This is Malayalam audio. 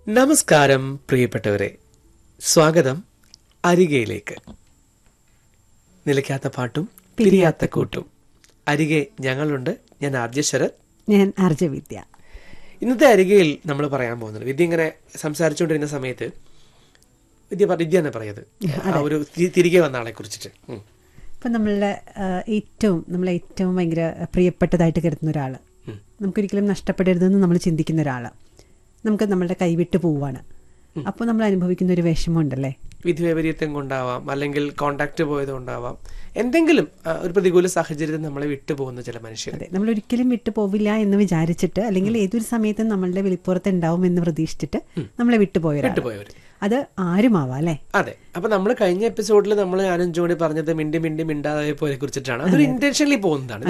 നമസ്കാരം പ്രിയപ്പെട്ടവരെ സ്വാഗതം അരികയിലേക്ക് നിലയ്ക്കാത്ത പാട്ടും പിരിയാത്ത കൂട്ടും അരികെ ഞങ്ങളുണ്ട് ഞാൻ ആർജ ശരത് ഞാൻ അർജവിദ്യ ഇന്നത്തെ അരികയിൽ നമ്മൾ പറയാൻ പോകുന്നത് വിദ്യ ഇങ്ങനെ സംസാരിച്ചുകൊണ്ടിരുന്ന സമയത്ത് വിദ്യ പറ- വിദ്യ തന്നെ പറയത് ആ ഒരു തി- തിരികെ വന്ന ആളെ കുറിച്ചിട്ട് ഉം. ഇപ്പം നമ്മളുടെ ആ, ഏറ്റവും നമ്മളെ ഏറ്റവും ഭയങ്കര പ്രിയപ്പെട്ടതായിട്ട് കരുതുന്ന ഒരാൾ നമുക്കൊരിക്കലും നഷ്ടപ്പെടരുതെന്ന് നമ്മൾ ചിന്തിക്കുന്ന ഒരാൾ നമുക്ക് നമ്മളുടെ കൈവിട്ട് പോവാണ് അപ്പോൾ നമ്മൾ അനുഭവിക്കുന്ന ഒരു വിഷമമുണ്ടല്ലേ വിധിവൈപരീത്യം കൊണ്ടാവാം അല്ലെങ്കിൽ കോണ്ടാക്ട് പോയത് കൊണ്ടാവാം എന്തെങ്കിലും ആ, ഒരു പ്രതികൂല സാഹചര്യത്തിൽ നമ്മളെ വിട്ടുപോകുന്ന ചില മനുഷ്യർ അതെ നമ്മൾ ഒരിക്കലും വിട്ടു പോവില്ല എന്ന് വിചാരിച്ചിട്ട് അല്ലെങ്കിൽ ഏതൊരു സമയത്തും നമ്മളുടെ വെളിപ്പുറത്ത് ഉണ്ടാവും എന്ന് പ്രതീക്ഷിച്ചിട്ട് നമ്മളെ വിട്ടുപോയൊരാൾ വിട്ടുപോയവർ അത് ആരുമാവാം അല്ലേ അതെ അപ്പൊ നമ്മൾ കഴിഞ്ഞ എപ്പിസോഡിൽ നമ്മൾ ഞാനും ജോണി പറഞ്ഞത് മിണ്ടി മിണ്ടി മിണ്ടാതെ പോയെ കുറിച്ചിട്ടാണ് അതൊരു ഇന്റൻഷനലി പോകുന്നതാണ്